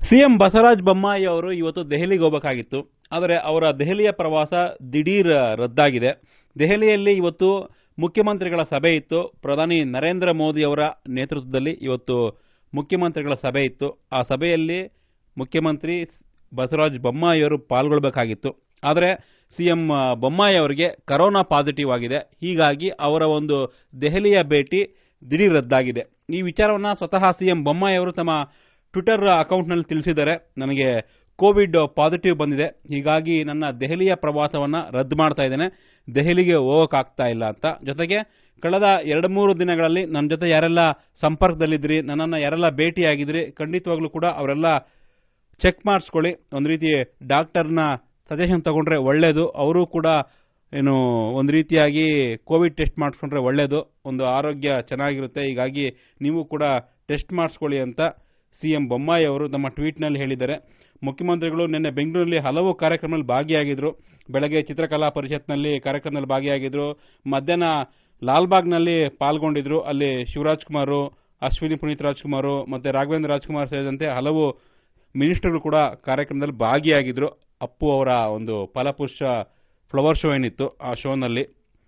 CM Basavaraj Bommai ಅವರು ಇವತ್ತು ದೆಹಲಿಗೆ ಹೋಗಬೇಕಾಗಿತ್ತು ಆದರೆ ಅವರ ದೆಹಲಿಯ ಪ್ರವಾಸ ದಿಢೀರ್ ರದ್ದಾಗಿದೆ ದೆಹಲಿಯಲ್ಲಿ ಇವತ್ತು ಮುಖ್ಯಮಂತ್ರಿಗಳ ಸಭೆ ಇತ್ತು ಪ್ರಧಾನಿ ನರೇಂದ್ರ ಮೋದಿ ಅವರ ನೇತೃತ್ವದಲ್ಲಿ ಇವತ್ತು ಮುಖ್ಯಮಂತ್ರಿಗಳ ಸಭೆ ಇತ್ತು ಆ ಸಭೆಯಲ್ಲಿ ಮುಖ್ಯಮಂತ್ರಿ ಬಸವರಾಜ ಬೊಮ್ಮಾಯಿ ಅವರು ಪಾಲ್ಗೊಳ್ಬೇಕಾಗಿತ್ತು ಆದರೆ ಸಿಎಂ ಬೊಮ್ಮಾಯಿ ಅವರಿಗೆ ಕರೋನಾ ಪಾಸಿಟಿವ್ ಆಗಿದೆ ಹೀಗಾಗಿ ಅವರ ಒಂದು ದೆಹಲಿಯ ಭೇಟಿ ದಿಢೀರ್ ರದ್ದಾಗಿದೆ ಈ ವಿಚಾರವನ್ನು ಸ್ವತಃ ಸಿಎಂ ಬೊಮ್ಮಾಯಿ ಅವರು ತಮ್ಮ ಟ್ವಿಟರ್ ಅಕೌಂಟ್ನಲ್ಲಿ ತಿಳಿಸಿದ್ದಾರೆ ನನಗೆ ಕೋವಿಡ್ ಪಾಸಿಟಿವ್ ಬಂದಿದೆ ಹೀಗಾಗಿ ನನ್ನ ದೆಹಲಿಯ ಪ್ರವಾಸವನ್ನು ರದ್ದು ಮಾಡ್ತಾ ಇದ್ದೇನೆ ದೆಹಲಿಗೆ ಹೋಗೋಕ್ಕಾಗ್ತಾ ಇಲ್ಲ ಅಂತ ಜೊತೆಗೆ ಕಳೆದ ಎರಡು ಮೂರು ದಿನಗಳಲ್ಲಿ ನನ್ನ ಜೊತೆ ಯಾರೆಲ್ಲ ಸಂಪರ್ಕದಲ್ಲಿದ್ರಿ ನನ್ನನ್ನು ಯಾರೆಲ್ಲ ಭೇಟಿಯಾಗಿದ್ರಿ ಖಂಡಿತವಾಗ್ಲೂ ಕೂಡ ಅವರೆಲ್ಲ ಚೆಕ್ ಮಾಡಿಸ್ಕೊಳ್ಳಿ ಒಂದು ರೀತಿ ಡಾಕ್ಟರ್ನ ಸಜೆಷನ್ ತಗೊಂಡ್ರೆ ಒಳ್ಳೆಯದು ಅವರು ಕೂಡ ಏನು ಒಂದು ರೀತಿಯಾಗಿ ಕೋವಿಡ್ ಟೆಸ್ಟ್ ಮಾಡಿಸ್ಕೊಂಡ್ರೆ ಒಳ್ಳೆಯದು ಒಂದು ಆರೋಗ್ಯ ಚೆನ್ನಾಗಿರುತ್ತೆ ಹೀಗಾಗಿ ನೀವು ಕೂಡ ಟೆಸ್ಟ್ ಮಾಡಿಸ್ಕೊಳ್ಳಿ ಅಂತ ಸಿ ಎಂ ಬೊಮ್ಮಾಯಿ ಅವರು ತಮ್ಮ ಟ್ವೀಟ್ನಲ್ಲಿ ಹೇಳಿದ್ದಾರೆ ಮುಖ್ಯಮಂತ್ರಿಗಳು ನಿನ್ನೆ ಬೆಂಗಳೂರಲ್ಲಿ ಹಲವು ಕಾರ್ಯಕ್ರಮದಲ್ಲಿ ಭಾಗಿಯಾಗಿದ್ರು ಬೆಳಗ್ಗೆ ಚಿತ್ರಕಲಾ ಪರಿಷತ್ನಲ್ಲಿ ಕಾರ್ಯಕ್ರಮದಲ್ಲಿ ಭಾಗಿಯಾಗಿದ್ರು ಮಧ್ಯಾಹ್ನ ಲಾಲ್ಬಾಗ್ನಲ್ಲಿ ಪಾಲ್ಗೊಂಡಿದ್ರು ಅಲ್ಲಿ ಶಿವರಾಜ್ ಕುಮಾರ್ ಅಶ್ವಿನಿ ಪುನೀತ್ ರಾಜ್ಕುಮಾರ್ ಮತ್ತೆ ರಾಘವೇಂದ್ರ ರಾಜ್ಕುಮಾರ್ ಸೇರಿದಂತೆ ಹಲವು ಮಿನಿಸ್ಟರ್ಗಳು ಕೂಡ ಕಾರ್ಯಕ್ರಮದಲ್ಲಿ ಭಾಗಿಯಾಗಿದ್ರು ಅಪ್ಪು ಅವರ ಒಂದು ಫಲಪುಷ್ಪ ಫ್ಲವರ್ ಶೋ ಏನಿತ್ತು ಆ ಶೋನಲ್ಲಿ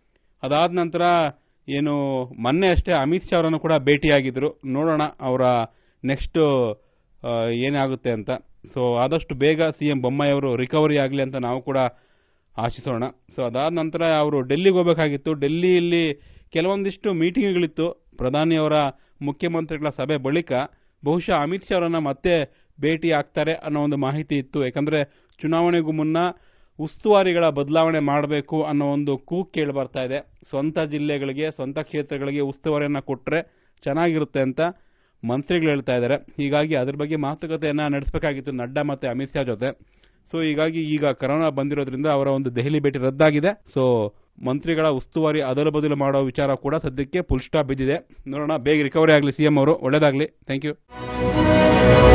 ಅದಾದ ನಂತರ ಏನು ಮೊನ್ನೆ ಅಷ್ಟೇ ಅಮಿತ್ ಶಾ ಅವರನ್ನು ಕೂಡ ಭೇಟಿಯಾಗಿದ್ರು ನೋಡೋಣ ಅವರ ನೆಕ್ಸ್ಟ್ ಏನಾಗುತ್ತೆ ಅಂತ ಸೊ ಆದಷ್ಟು ಬೇಗ ಸಿ ಎಂ ಬೊಮ್ಮಾಯಿ ಅವರು ರಿಕವರಿ ಆಗಲಿ ಅಂತ ನಾವು ಕೂಡ ಆಶಿಸೋಣ ಸೊ ಅದಾದ ನಂತರ ಅವರು ಡೆಲ್ಲಿಗೆ ಹೋಗಬೇಕಾಗಿತ್ತು ಡೆಲ್ಲಿಯಲ್ಲಿ ಕೆಲವೊಂದಿಷ್ಟು ಮೀಟಿಂಗ್ಗಳಿತ್ತು ಪ್ರಧಾನಿಯವರ ಮುಖ್ಯಮಂತ್ರಿಗಳ ಸಭೆ ಬಳಿಕ ಬಹುಶಃ ಅಮಿತ್ ಶಾ ಅವರನ್ನ ಮತ್ತೆ ಭೇಟಿ ಆಗ್ತಾರೆ ಅನ್ನೋ ಒಂದು ಮಾಹಿತಿ ಇತ್ತು ಯಾಕಂದ್ರೆ ಚುನಾವಣೆಗೂ ಮುನ್ನ ಉಸ್ತುವಾರಿಗಳ ಬದಲಾವಣೆ ಮಾಡಬೇಕು ಅನ್ನೋ ಒಂದು ಕೂಗ್ ಕೇಳಿ ಬರ್ತಾ ಇದೆ ಸ್ವಂತ ಜಿಲ್ಲೆಗಳಿಗೆ ಸ್ವಂತ ಕ್ಷೇತ್ರಗಳಿಗೆ ಉಸ್ತುವಾರಿಯನ್ನ ಕೊಟ್ಟರೆ ಚೆನ್ನಾಗಿರುತ್ತೆ ಅಂತ ಮಂತ್ರಿಗಳು ಹೇಳ್ತಾ ಇದ್ದಾರೆ ಹೀಗಾಗಿ ಅದ್ರ ಬಗ್ಗೆ ಮಾತುಕತೆಯನ್ನ ನಡೆಸಬೇಕಾಗಿತ್ತು ನಡ್ಡಾ ಮತ್ತೆ ಅಮಿತ್ ಶಾ ಜೊತೆ ಸೊ ಹೀಗಾಗಿ ಈಗ ಕರೋನಾ ಬಂದಿರೋದ್ರಿಂದ ಅವರ ಒಂದು ದೆಹಲಿ ಭೇಟಿ ರದ್ದಾಗಿದೆ ಸೊ ಮಂತ್ರಿಗಳ ಉಸ್ತುವಾರಿ ಅದಲು ಬದಲು ಮಾಡೋ ವಿಚಾರ ಕೂಡ ಸದ್ಯಕ್ಕೆ ಫುಲ್ ಸ್ಟಾಪ್ ಬಿದ್ದಿದೆ ನೋಡೋಣ ಬೇಗ ರಿಕವರಿ ಆಗಲಿ ಸಿಎಂ ಅವರು ಒಳ್ಳೇದಾಗಲಿ ಥ್ಯಾಂಕ್ ಯು